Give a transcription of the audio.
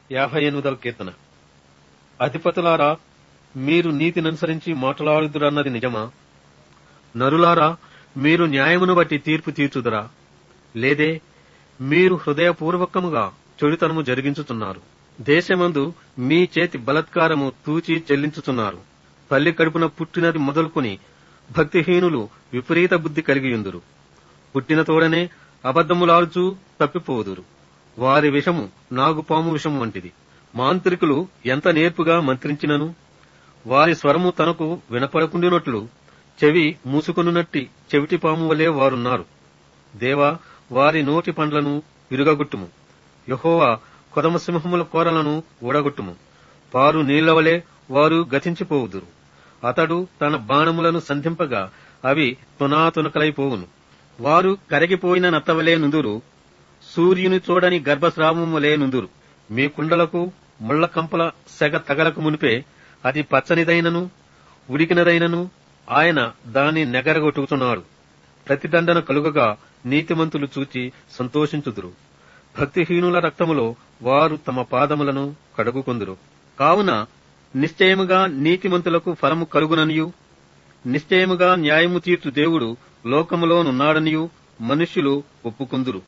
యాభై ఎనిమిదవ కీర్తన అధిపతులారా మీరు నీతిననుసరించి మాట్లాడుదురన్నది నిజమా నరులారా మీరు న్యాయమును బట్టి తీర్పు తీర్చుదురా లేదే మీరు హృదయపూర్వకముగా చెడుతనము జరిగించుతున్నారు దేశమందు మీ చేతి బలత్కారము తూచి చెల్లించుతున్నారు తల్లి కడుపున పుట్టినది మొదలుకొని భక్తిహీనులు విపరీత బుద్ధి కలిగియుందురు పుట్టిన తోడనే అబద్ధములాడుచూ తప్పిపోదురు వారి విషము నాగుపాము విషము వంటిది మాంత్రికులు ఎంత నేర్పుగా మంత్రించినను వారి స్వరము తనకు వినపడకుండినట్లు చెవి మూసుకొనున్నట్టి చెవిటి పాము వలె వారున్నారు దేవా వారి నోటి పండ్లను విరుగగొట్టుము యహోవా కొదమ సింహముల కోరలను ఊడగొట్టుము పారు నీళ్లవలే వారు గతించిపోవుదురు అతడు తన బాణములను సంధింపగా అవి తునాతునకలైపోవును వారు కరిగిపోయిన నత్తవలే నుందురు సూర్యుని చూడని గర్భస్రావములే నుందురు మీ కుండలకు ముళ్ల కంపల సెగ తగలకు మునిపే అది పచ్చనిదైనను ఉడికినదైనను ఆయన దాని నెగరగొట్టుకుతున్నాడు ప్రతిదండన కలుగగా నీతిమంతులు చూచి సంతోషించుదురు భక్తిహీనుల రక్తములో వారు తమ పాదములను కడుగుకొందురు కావున నిశ్చయముగా నీతిమంతులకు ఫలము కలుగుననియు నిశ్చయముగా న్యాయము తీర్చు దేవుడు లోకములోనున్నాడనియు మనుష్యులు ఒప్పుకొందురు